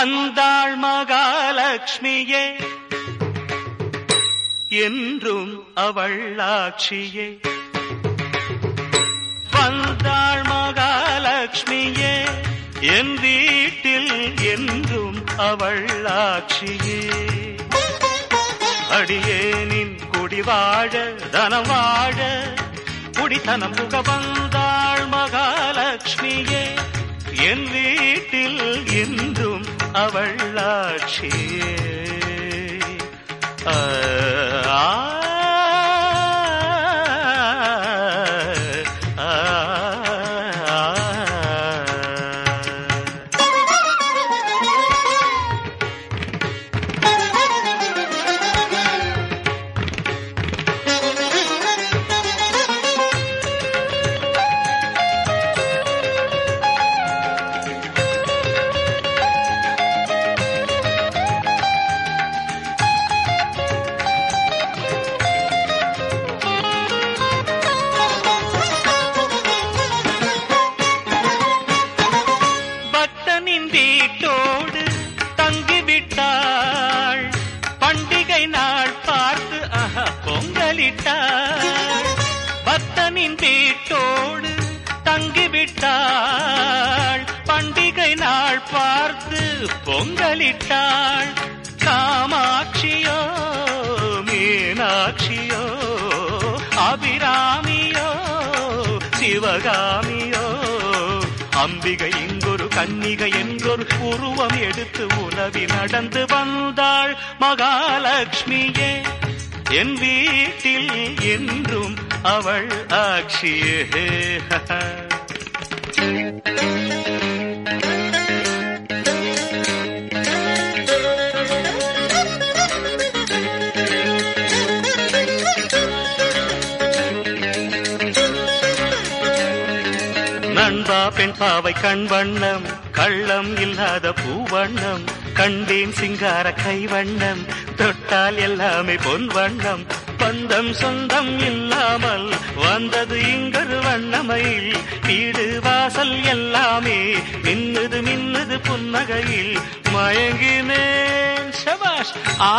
வந்தாள் மகாலட்சுமியே என்றும் அவள் ஆட்சியே வந்தாள் மகாலட்சுமியே என் வீட்டில் என்றும் அவள் ஆட்சியே அடியேனின் குடி வாழ தனம் வாழ குடித்தனம் புக வந்தாள் மகாலட்சுமியே என் வீட்டில் என்றும் அவள் ஆட்சியே ஆ, ஆ, ஆ, ஆ. பக்தனின் வீட்டோடு தங்கிவிட்டாள் பண்டிகை நாள் பார்த்து ஆஹா பொங்கலிட்டாள் பக்தனின் வீட்டோடு தங்கிவிட்டாள் பண்டிகை நாள் பார்த்து பொங்கலிட்டாள் காமாட்சியோ மீனாட்சியோ அபிராமியோ சிவகாமியோ அம்பிகை இங்கொரு கன்னிகை என்றொரு உருவம் எடுத்து உலவி நடந்து வந்தாள் மகாலட்சுமியே என் வீட்டில் என்றும் அவள் ஆட்சியே நண்பா பெண் பாவை கண் வண்ணம் கள்ளம் இல்லாத பூவண்ணம் கண்டேன் சிங்கார கைவண்ணம் தொட்டால் எல்லாமே பொன் வண்ணம் பந்தம் சொந்தம் இல்லாமல் வந்தது இங்கொரு வண்ணமையில் வீடு வாசல் எல்லாமே மின்னுது மின்னுது புன்னகையில் மயங்கினேன் சபாஷ் ஆ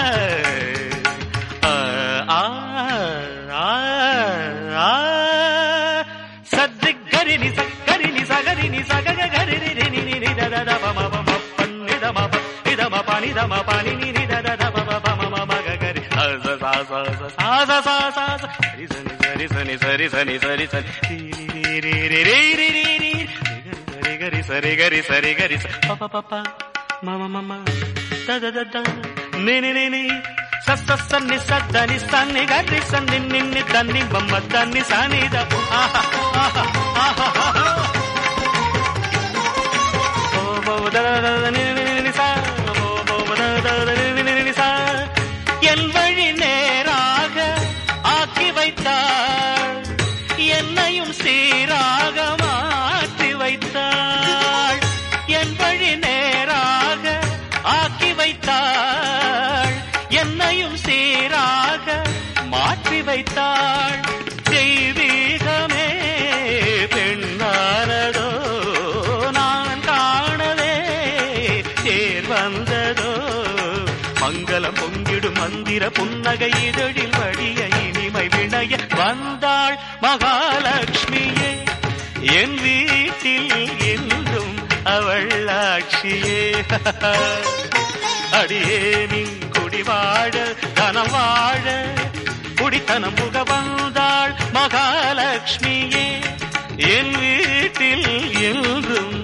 ஆ, ஆ, ஆ, ஆ. சத்து கரிணி சக்கரிணி சகரிணி சகக கரிணி ரிணி நினி தத தப மப மப்பன் நித மப நித மப நித மப நினி நித தத பப பம மம ககரி ச ச ச ச ச ச ச ச ச ச சரி சனி சரி சனி சரி சனி சரி சனி ரி ரி ரி ரி ரி ரி ரி ரி ரி சரி கரி சரி கரி ச ப ப ப ப மம மம த த த த நி நி நி நி ச ச ச நி ச த நி ச நி க ரி ச நி நி நி த நி ம ம த நி ச நி த ஆஹா ஆஹா ஆஹா ஆஹா ஓ போ த த த த நி நி நி நி ச ஓ போ த த த நி நி நி நி ச என் வழி நேராக ஆக்கி வைத்தாள் என்னையும் சீராக மாற்றி வைத்தாள் என் வழி நேராக ஆக்கி வைத்தாள் என்னையும் சீராக மாற்றி வைத்தாள் தெய்வீகமே பெண்ணானதோ நான் காணவே தேர் வந்ததோ மங்களம் பொங்கிடும் மந்திர புன்னகை இதழில் வடிய இனிமை விளைய வந்தாள் மகாலட்சுமியே என் வீட்டில் என்றும் அவள் ஆட்சியே அடியேனின் குடி வாழ தனம் வாழ குடித்தனம் புக வந்தாள் மகாலட்சுமியே என் வீட்டில் என்றும்